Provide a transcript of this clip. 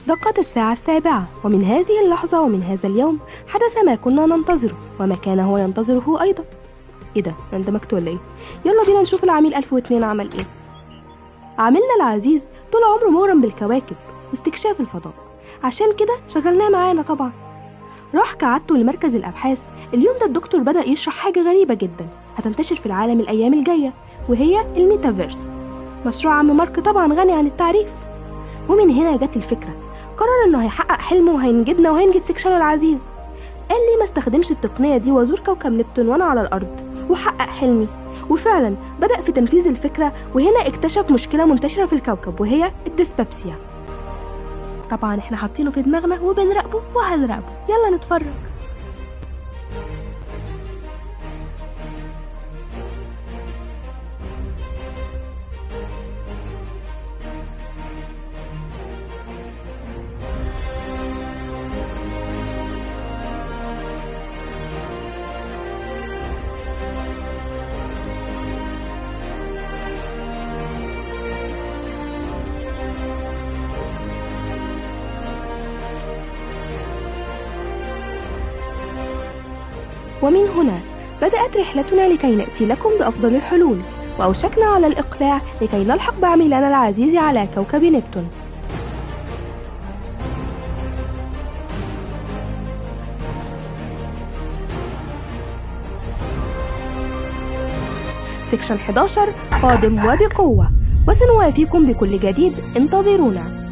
دقت الساعة السابعة ومن هذه اللحظة ومن هذا اليوم حدث ما كنا ننتظره وما كان هو ينتظره أيضا إيه ده اندمجت ولا إيه؟ يلا بينا نشوف العميل 1002 عمل إيه عميلنا العزيز طول عمره مغرم بالكواكب واستكشاف الفضاء عشان كده شغلناه معانا طبعا راح كعادته لمركز الأبحاث اليوم ده الدكتور بدأ يشرح حاجة غريبة جدا هتنتشر في العالم الأيام الجاية وهي الميتافيرس مشروع عم مارك طبعا غني عن التعريف ومن هنا جت الفكرة قرر انه هيحقق حلمه وهينجدنا وهينجد سكشنه العزيز قال لي ما استخدمش التقنية دي وازور كوكب نبتون وانا على الارض وحقق حلمي وفعلا بدأ في تنفيذ الفكرة وهنا اكتشف مشكلة منتشرة في الكوكب وهي الديسبابسيا طبعا احنا حاطينه في دماغنا وبنراقبه وهنراقبه يلا نتفرج ومن هنا بدأت رحلتنا لكي نأتي لكم بأفضل الحلول وأوشكنا على الإقلاع لكي نلحق بعميلنا العزيز على كوكب نبتون سكشن 11 قادم وبقوة وسنوافيكم بكل جديد انتظرونا